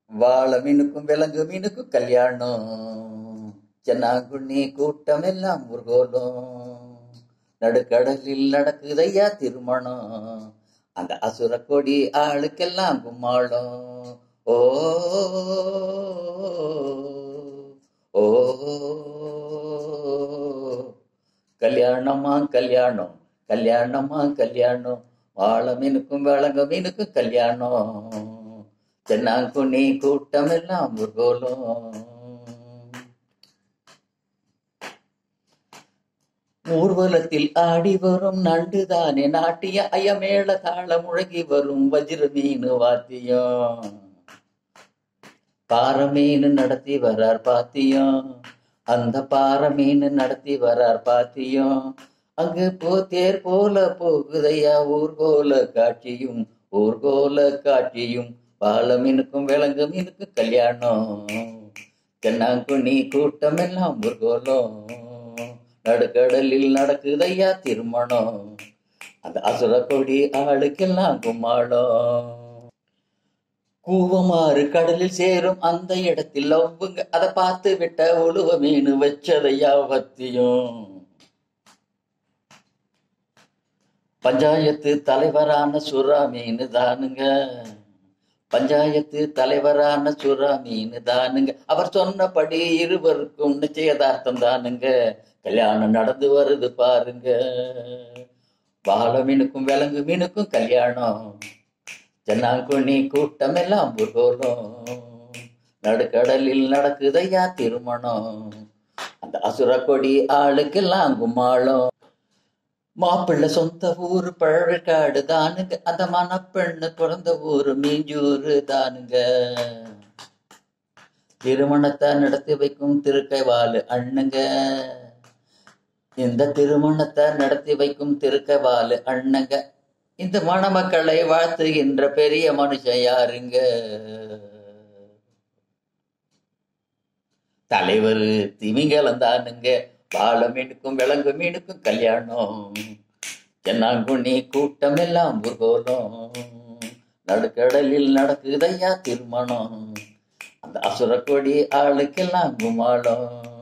வாழை மீனுக்கும் விலங்கு மீனுக்கும் கல்யாணம் சென்னாங்குண்ணி கூட்டம் எல்லாம் ஊர்கோலம் நடுக்கடலில் நடக்குதையா திருமணம் அந்த அசுர கொடி ஆளுக்கெல்லாம் கும்மாளம் ஓ ஓ கல்யாணமா கல்யாணம் கல்யாணமா கல்யாணம் வாழை மீனுக்கும் விலங்கு மீனுக்கும் கல்யாணம் தென்னாங்குனி கூட்டம் எல்லாம் ஊர்கோலம் ஊர்வலத்தில் ஆடி வரும் நண்டுதானே நாட்டிய அயமேள தாள முழங்கி வரும் வஜ்ர மீன் வாத்தியம் பாறை மீன் நடத்தி வரார் பாத்தியம் அந்த பாறை மீன் நடத்தி வரார் பாத்தியம் அங்கு போத்தேர் போல போகுதையா ஊர்கோல காட்சியும் ஊர்கோல காட்சியும் பால மீனுக்கும் விலங்கு மீனுக்கும் கல்யாணம் தென்னாங்குனி கூட்டம் எல்லாம் ஊர்கோலம் நடுக்கடலில் நடக்குதையா திருமணம் அந்த அசுர கொடி ஆளுக்கெல்லாம் கும்மாளம் கூவமாறு கடலில் சேரும் அந்த இடத்தில் லவ்வுங்க அதை பார்த்து விட்ட உழுவ மீன் வச்சதையா வத்தியும் பஞ்சாயத்து தலைவரான சுறா மீன் தானுங்க பஞ்சாயத்து தலைவரான சுறா மீன் தானுங்க அவர் சொன்னபடி இருவருக்கும் நிச்சயதார்த்தம் தானுங்க கல்யாணம் நடந்து வருது பாருங்க வாழை மீனுக்கும் விலங்கு மீனுக்கும் கல்யாணம் தென்னாங்குனி கூட்டம் எல்லாம் ஊர்கோலம் நடுக்கடலில் நடக்குதையா திருமணம் அந்த அசுர கொடி ஆளுக்கெல்லாம் கும்மாளம் மாப்பிள்ளை சொந்த ஊரு பழக்காடு தானுங்க அந்த மணப்பெண்ணு பிறந்த ஊரு மீஞ்சூரு தானுங்க திருமணத்தை நடத்தி வைக்கும் திருக்கைவாலு அண்ணுங்க இந்த திருமணத்தை நடத்தி வைக்கும் திருக்கைவாலு அண்ணங்க இந்த மணமக்களை வாழ்த்துகின்ற பெரிய மனுஷன் யாருங்க தலைவர் திமிங்கலம் தானுங்க வாழ மீனுக்கும் விலங்கு மீனுக்கும் கல்யாணம் தென்னாங்குனி கூட்டம் எல்லாம் ஊர்கோலம் நடுக்கடலில் நடக்குதையா திருமணம் அந்த அசுர கொடி ஆளுக்கெல்லாம் குமாளம்